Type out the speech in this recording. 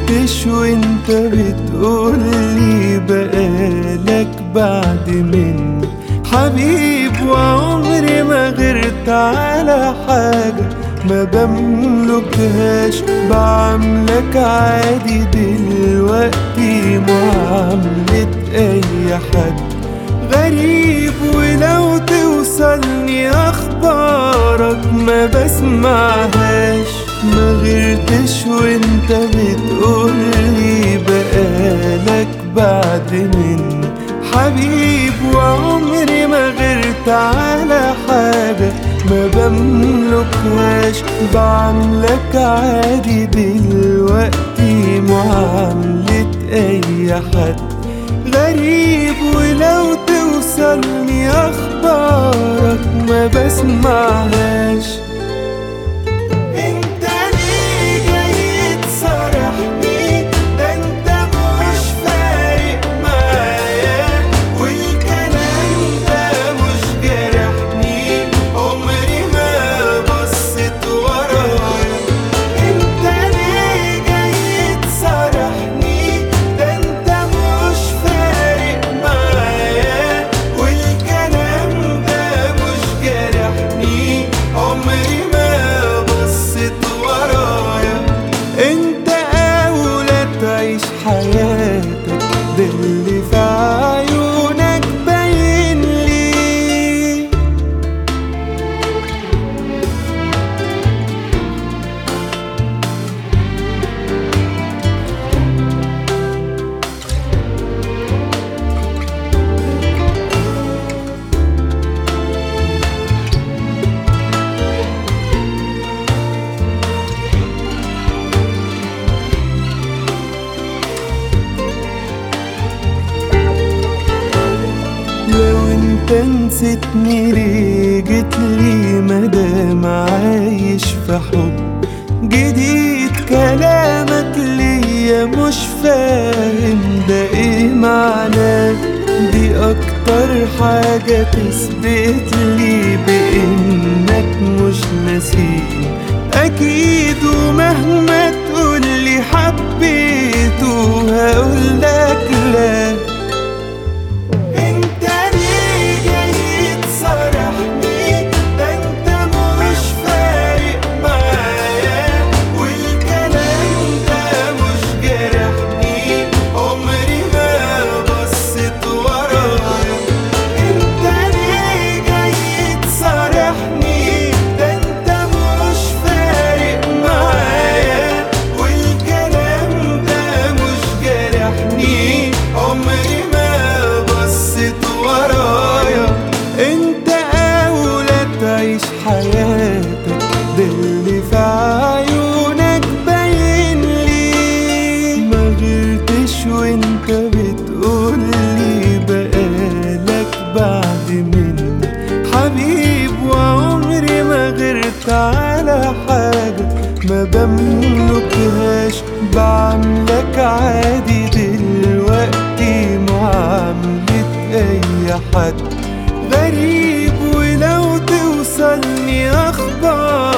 غيرتش وانت بتقولي بقالك بعد مني حبيب وعمري ما غيرت على حاجة ما بملكهاش بعملك عادي دلوقتي معاملة أي حد غريب ولو توصلني أخبارك ما بسمعهاش ما غيرتش وانت بتقولي بقالك بعد مني حبيب وعمري ما غيرت على حاجة ما بملكهاش بعملك عادي دلوقتي معاملة أي حد غريب ولو توصلني أخبارك ما بسمعهاش انت ليه جاي تصارحني ده انت مش فارق معايا والكلام ده مش جرحني عمري ما بصيت ورايا انت ليه جاي تصارحني ده انت مش فارق معايا والكلام ده مش جرحني عمري ما بصيت ورايا انت اولى تعيش حياتك ده اللي في عيونك باين لي لو انت نسيتني ليه جيتلي مادام عايش في حب جديد كلامك ليا مش فاهم ده ايه معناه دي اكتر حاجة تثبت لي بانك مش ناسيني اكيد ومهما تقولي حبيته هقولك لا انت ليه جاي تصارحني ده انت مش فارق معايا والكلام ده مش جرحني عمري ما بصيت ورايا انت ليه جاي تصارحني ده انت مش فارق معايا والكلام ده مش جرحني عمري ما بصيت ورايا انت اولى تعيش حياتك ده اللي في عيونك باين لي ما غيرتش وانت بتقولي بقالك بعد مني حبيب وعمري ما غيرت على حاجة ما بملكهاش بعملك عادي دلوقتي معاملة أي حد غريب ولو توصلني أخبار